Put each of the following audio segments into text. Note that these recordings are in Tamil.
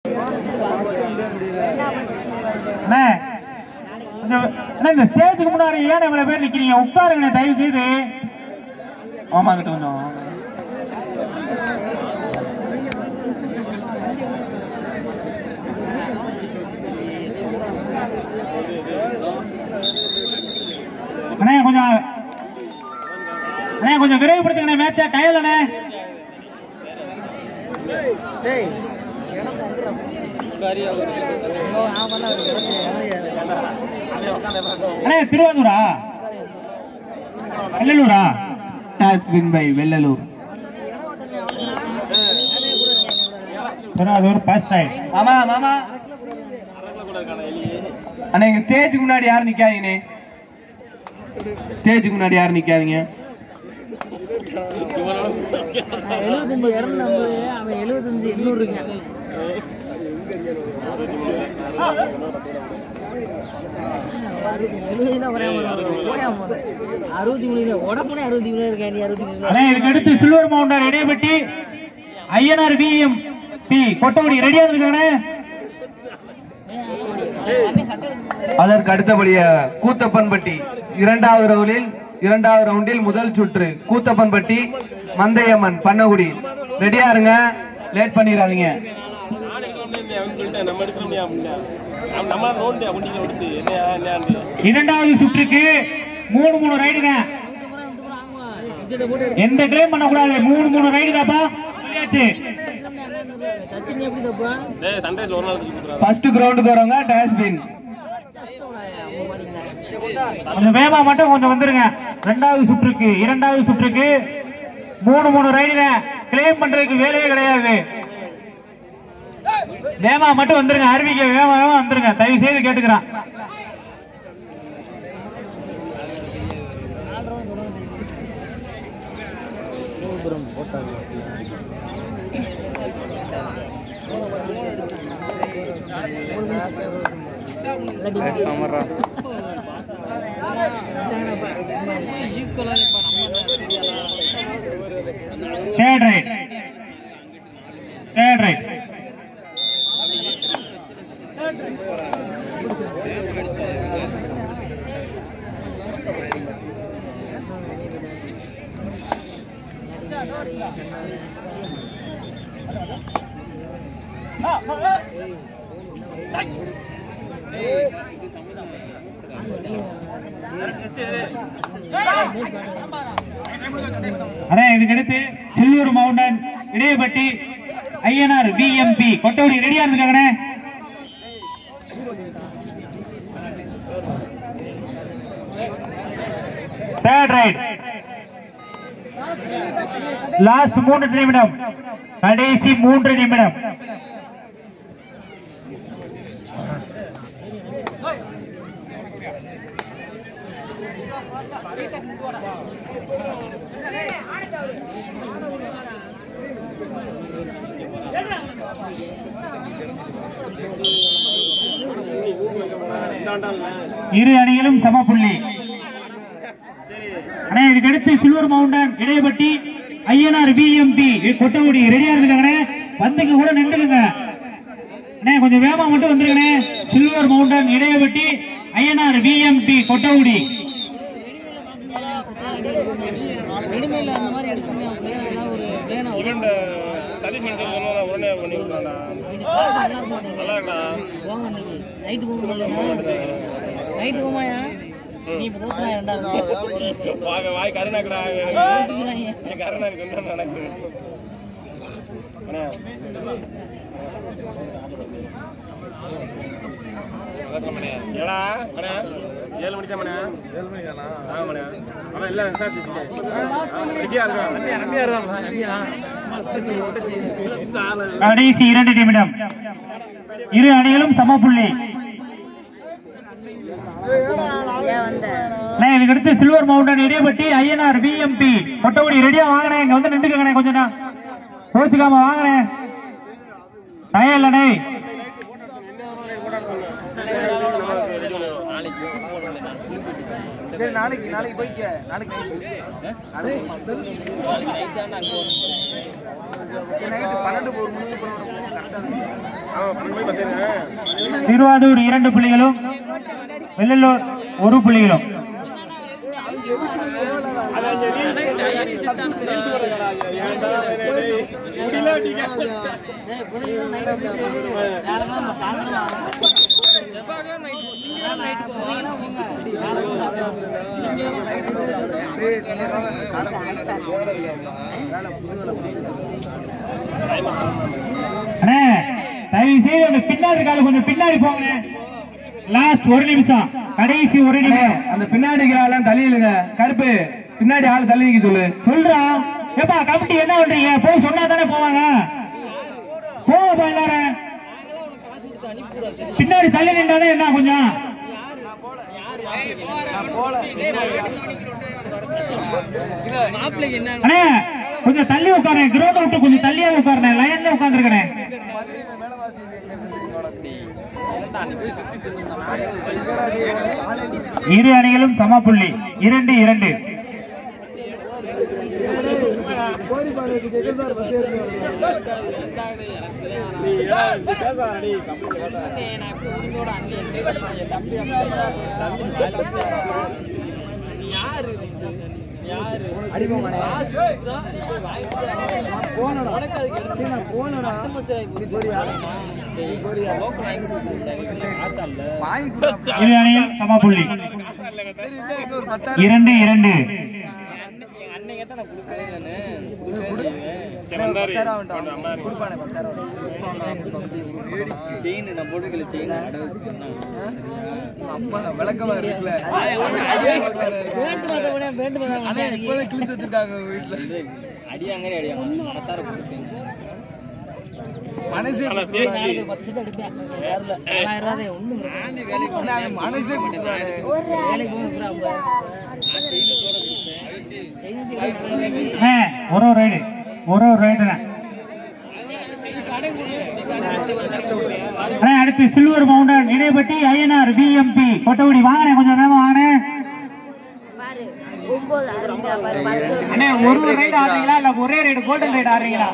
அண்ணே கொஞ்சம் அண்ணே, இந்த ஸ்டேஜுக்கு முன்னாடி ஏன் இவ்வளவு பேர் நிக்கிறீங்க உட்காருங்க தயவு செய்து ஆமா கிட்ட கொஞ்சம் அண்ணே கொஞ்சம் அண்ணே கொஞ்சம் விரைவுபடுத்துங்க மேட்ச டயல் அண்ணே அண்ணே திருவாரூரா வெள்ளலூரா toss win by Vellalur Thiruvarur first time மாமா மாமா அண்ணா எங்க ஸ்டேஜுக்கு முன்னாடி யாரும் நிக்காதீங்கண்ணே ஸ்டேஜுக்கு முன்னாடி யாரும் நிக்காதீங்க எழுபத்தஞ்சு இரநூறு அவன் எழுபத்தஞ்சு எண்ணூறு இருக்கான் எழுபதுனா குறையாம போயாம அறுபத்தி மூணு உடம்புனே அறுபத்தி மூணு இருக்கேன் நீ அறுபத்தி மூணு அண்ணே இதுக்கு அடுத்து silver mountain Idaiyapatti INR VM P Kottakudi ரெடியா இருக்கானே அதற்கு அடுத்தபடியாக கூத்தப்பன்பட்டி இரண்டாவது ரவுண்டில் இரண்டாவது ரவுண்டில் முதல் சுற்று கூத்தப்பன்பட்டி மந்தையம்மன் பண்ணகுடி ரெடியா இருங்க லேட் பண்ணிடாதீங்க இரண்டாவது சுற்றுக்கு மூணு மூணு ரைடு தான் எந்த கிளைம் பண்ண கூடாது மூணு மூணு ரைடு தாப்பா சொல்லியாச்சு தச்சு நீ எப்படி தப்பா ஃபர்ஸ்ட் கிரவுண்டுக்கு வரவங்க டேஸ்பின் கொஞ்சம் வேகமா மட்டும் கொஞ்சம் வந்துருங்க ரெண்டாவது சுற்றுக்கு இரண்டாவது சுற்றுக்கு மூணு மூணு ரைடு தான் கிளைம் பண்றதுக்கு வேலையே கிடையாது வேகமா மட்டும் வந்துருங்க அறிவிக்க வேகமா வேகமா வந்துருங்க தயவு செய்து கேட்டுக்கிறான் தேர்ட் ரைட் தேர்ட் ரைட் அண்ணே இதுக்கு அடுத்து Sillur mountain Idaiyapatti INR VMP கொட்டோடி ரெடியா இருந்துக்காங்கண்ணே தேர்ட் ரைட் லாஸ்ட் மூன்று நிமிடம் கடைசி மூன்று நிமிடம் இரு அணிகளும் சம புள்ளி அண்ணே இதுக்கு அடுத்து silver mountain Idaiyapatti INR VMP Kottakudi ரெடியா இருந்துக்காங்கண்ணே வந்துங்க கூட நின்றுக்குங்க அண்ணே கொஞ்சம் வேகமா மட்டும் வந்துருங்கண்ணே silver mountain Idaiyapatti INR VMP Kottakudi ரெடிமேட்ல அந்த மாதிரி எடுக்கணும் அப்படியே ஏதாவது ஒரு பிளேனா சதீஷ் மனுஷன் சொன்னா உடனே பண்ணி விடுறான்டா நல்லா இருக்கா போங்க இன்னைக்கு நைட்டு போக முடியல நைட்டு போமாயா நீ இப்போ தோத்துனா ரெண்டாயிரம் வாங்க வாய் கருணாக்குடா தோத்துக்கிறாங்க என் கருணா எனக்கு என்ன நடக்குது அண்ணா ஏடா அண்ணா ஏழு மணிக்கு தான் ஏழு மணி தானா ஆமாண்ணா அவன் எல்லாம் விசாரிச்சு ரெடியா இருக்கான் நம்பியா நம்பியா இருக்கான் நம்பியா கடைசி இரண்டு நிமிடம் இரு அணிகளும் சம புள்ளி அண்ணே, இதுக்கு அடுத்து silver mountain Idaiyapatti INR VMP Kottakudi ரெடியா வாங்கினேன் இங்க வந்து நின்றுக்கணே கொஞ்சம் நான் கோச்சுக்காம வாங்கினேன் டயம் இல்லனே சரி நாளைக்கு நாளைக்கு போய்க்க நாளைக்கு நாளைக்கு நைட்டு பன்னெண்டு ஒரு மணி கரெக்டாக திருவாரூர் இரண்டு புள்ளிகளும் வெள்ளலூர் ஒரு புள்ளிகளும் அண்ணே தயவு செய்து அந்த பின்னாடி கால கொஞ்சம் பின்னாடி போங்க லாஸ்ட் ஒரு நிமிஷம் கடைசி ஒரு நிமிஷம் அந்த பின்னாடி ஆளெல்லாம் தள்ளிடுங்க கருப்பு பின்னாடி ஆள் தள்ளி நிக்க சொல்லு சொல்றான் ஏப்பா கமிட்டி என்ன பண்றீங்க போய் சொன்னா தானே போவாங்க போவப்பா எல்லாரும் பின்னாடி தள்ளி நின்றாதான் என்ன கொஞ்சம் மாப்பிள்ளைக்கு என்ன அண்ணே கொஞ்சம் தள்ளி உட்காருங்க கிரவுண்ட் விட்டு கொஞ்சம் தள்ளியாவது உட்காருனே லைன்ல உட்காந்துருக்கனே இரு அணிகளும் சம புள்ளி இரண்டு இரண்டு இரு அணியும் சம புள்ளி இரண்டு இரண்டு செயின் நான் போட்டுக்கல செயின் விளக்கமா இருக்குல்ல பேண்ட் மாத்த கூட பேண்ட் மாத்த இப்போதான் கிழிச்சு வச்சிருக்காங்க வீட்டுல அடியாங்க அடியாங்க மசாரா போட்டு மனசே பத்து செட் அடிப்பேன் வேறல ஆயிரம் ரூபாய் ஒண்ணும் பிரச்சனை இல்லை. மனசே கொடுத்துருவாரு வேலைக்கு போக அண்ணே, ஒரு ஒரு ரைடு ஒரு ஒரு ரைடுண்ணே அண்ணே அடுத்து silver mountain Idaipatti INR VMP Kottakudi வாங்கினேன் கொஞ்சம் நேரம் வாங்கினேன் பாரு ஒன்பது ஆரம்பிச்சா பாரு பத்து அண்ணே ஒரு ஒரு ரைடு ஆடுறீங்களா இல்ல ஒரே ரைடு கோல்டன் ரைடு ஆடுறீங்களா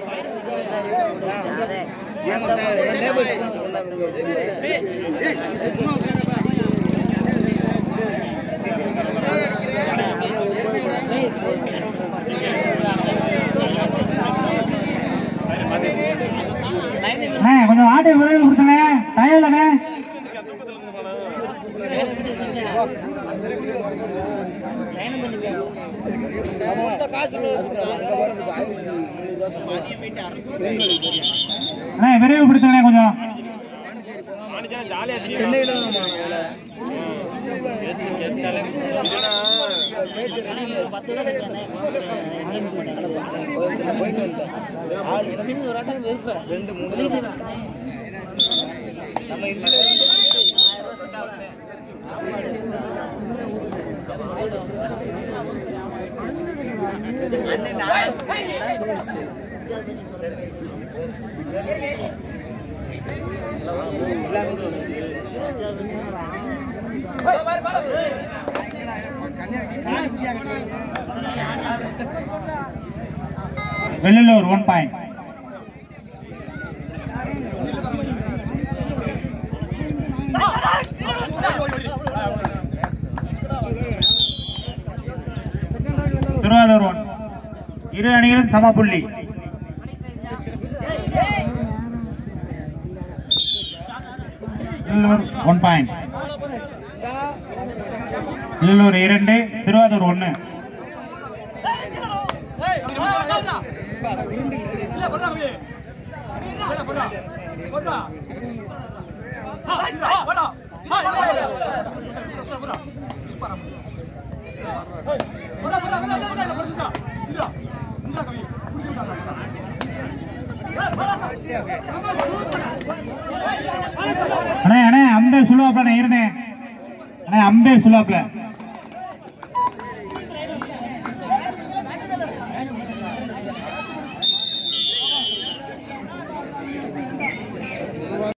அண்ணே கொஞ்சம் ஆட்டை விரைவு கொடுத்தனே டயர்லண்ணே அண்ணே விரைவு கொடுத்தனே கொஞ்சம் ஒரு ஆட்டம் இருப்பேன் ரெண்டு மூணு நம்ம இதுல Vellalur one point Thiruvarur one இரு அணிகளும் சம புள்ளி வெள்ளலூர் ஒன் பாயிண்ட் வெள்ளலூர் இரண்டு திருவாரூர் ஒன்னு அண்ணே அண்ணே அம்பேர் சொல்லுவாப்ல இருண்ணே அண்ணே அம்பேர் சொல்லுவாப்ல